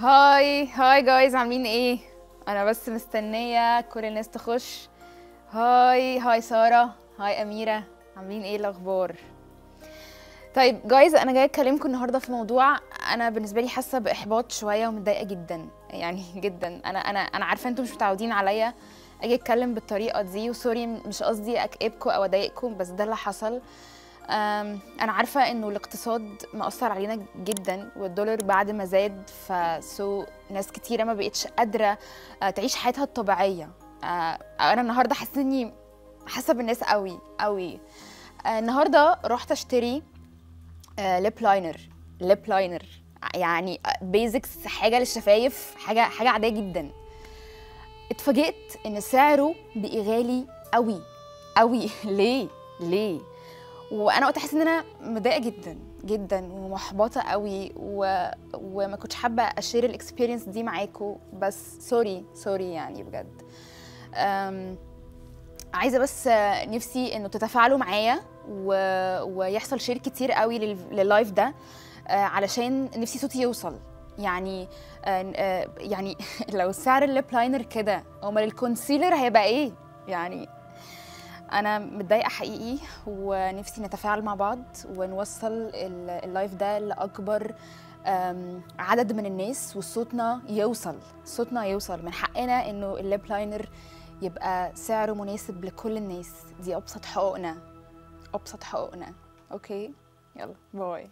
هاي هاي جايز عاملين ايه انا بس مستنيه كل الناس تخش هاي هاي ساره هاي اميره عاملين ايه الاخبار طيب جايز انا جايه اكلمكم النهارده في موضوع انا بالنسبه لي حاسه باحباط شويه ومتضايقه جدا يعني جدا انا انا انا عارفه انتم مش متعودين عليا اجي اتكلم بالطريقه دي وسوري مش قصدي اكئبكم او اضايقكم بس ده اللي حصل أم، انا عارفه انه الاقتصاد مأثر علينا جدا والدولار بعد ما زاد فسو ناس كتيره ما بقتش قادره آه، تعيش حياتها الطبيعيه آه، انا النهارده حاسه اني حاسه بالناس قوي قوي آه، النهارده رحت اشتري ليب لاينر ليب لاينر يعني بيزكس حاجه للشفايف حاجه حاجه عاديه جدا اتفاجئت ان سعره بقي غالي قوي قوي ليه ليه وانا وقت حاسه ان انا متضايقه جدا جدا ومحبطه قوي و... وما كنتش حابه اشير الاكسبيرينس دي معاكم بس سوري سوري يعني بجد أم... عايزه بس آه، نفسي انه تتفاعلوا معايا و... ويحصل شير كتير قوي لل... لللايف ده آه، علشان نفسي صوتي يوصل يعني آه، آه، يعني لو سعر الليب لاينر كده امال الكونسيلر هيبقى ايه يعني انا متضايقه حقيقي ونفسي نتفاعل مع بعض ونوصل ال- اللايف ده لاكبر أم، عدد من الناس وصوتنا يوصل صوتنا يوصل من حقنا انه الليب لاينر يبقى سعره مناسب لكل الناس دي ابسط حقوقنا ابسط حقوقنا اوكي يلا باي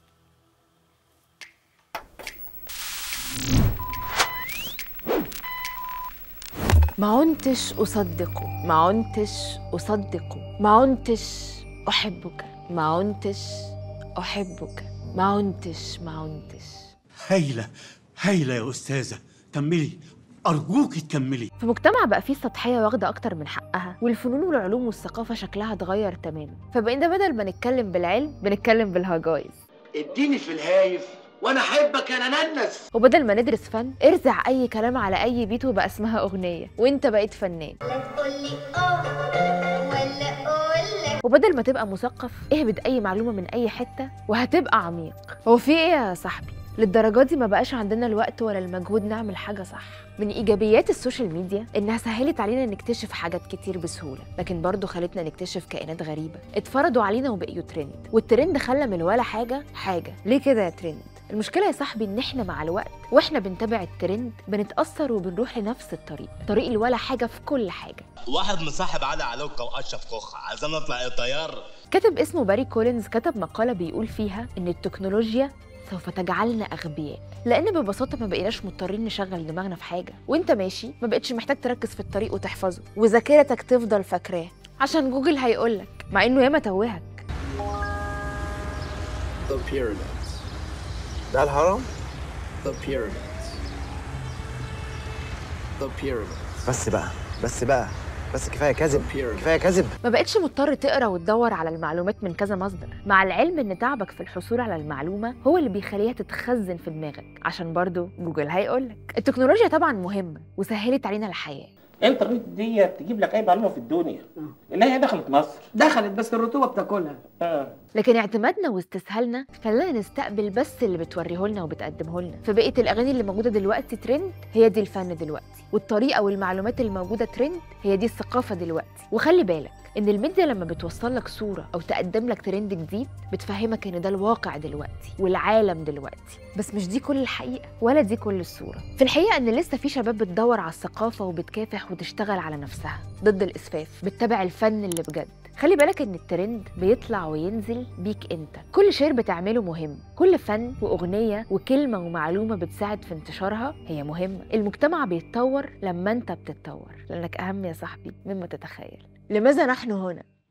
ما عنتش أصدقه ما عنتش أصدقه ما عنتش أحبك ما عنتش أحبك ما عنتش ما عنتش هايلة هايلة يا أستاذة كملي أرجوك تكملي في مجتمع بقى فيه السطحية واخدة أكتر من حقها والفنون والعلوم والثقافة شكلها اتغير تماما فبقينا بدل ما نتكلم بالعلم بنتكلم بالهجايز اديني في الهايف وانا احبك يا ننس وبدل ما ندرس فن ارزع أي كلام على أي بيت وبقى اسمها أغنية وانت بقيت فنان قولي اه ولا اقولك وبدل ما تبقى مثقف اهبد اي معلومه من اي حته وهتبقى عميق هو في ايه يا صاحبي للدرجات دي ما بقاش عندنا الوقت ولا المجهود نعمل حاجه صح من ايجابيات السوشيال ميديا انها سهلت علينا نكتشف حاجات كتير بسهوله لكن برضه خلتنا نكتشف كائنات غريبه اتفرضوا علينا وبقيوا ترند والترند خلى من ولا حاجه حاجه ليه كده يا ترند المشكلة يا صاحبي إن إحنا مع الوقت وإحنا بنتابع الترند بنتأثر وبنروح لنفس الطريق، طريق الولا حاجة في كل حاجة. واحد مصاحب علي علوكة واشرف كوخ عايزين نطلع طيار كاتب اسمه باري كولينز كتب مقالة بيقول فيها إن التكنولوجيا سوف تجعلنا أغبياء لأن ببساطة ما بقيناش مضطرين نشغل دماغنا في حاجة وإنت ماشي ما بقتش محتاج تركز في الطريق وتحفظه وذاكرتك تفضل فاكراه عشان جوجل هيقولك مع إنه ياما توهك The pyramids. ده الهرم The pyramids. The pyramids. بس بقى بس بقى بس كفايه كذب The pyramids. كفايه كذب ما بقتش مضطر تقرا وتدور على المعلومات من كذا مصدر مع العلم ان تعبك في الحصول على المعلومه هو اللي بيخليها تتخزن في دماغك عشان برضو جوجل هيقولك التكنولوجيا طبعا مهمه وسهلت علينا الحياه الانترنت دي تجيب لك اي معلومه في الدنيا اللي هي دخلت مصر دخلت بس الرطوبه بتاكلها آه. لكن اعتمادنا واستسهالنا خلانا نستقبل بس اللي بتوريه لنا وبتقدمه لنا فبقت الاغاني اللي موجوده دلوقتي ترند هي دي الفن دلوقتي والطريقه والمعلومات اللي موجوده ترند هي دي الثقافه دلوقتي وخلي بالك ان الميديا لما بتوصل لك صوره او تقدم لك ترند جديد بتفهمك ان ده الواقع دلوقتي والعالم دلوقتي بس مش دي كل الحقيقه ولا دي كل الصوره في الحقيقه ان لسه في شباب بتدور على الثقافه وبتكافح وتشتغل على نفسها ضد الاسفاف بتتابع الفن اللي بجد خلي بالك ان الترند بيطلع وينزل بيك انت كل شير بتعمله مهم كل فن واغنيه وكلمه ومعلومه بتساعد في انتشارها هي مهمه المجتمع بيتطور لما انت بتتطور لانك اهم يا صاحبي مما تتخيل لماذا نحن هنا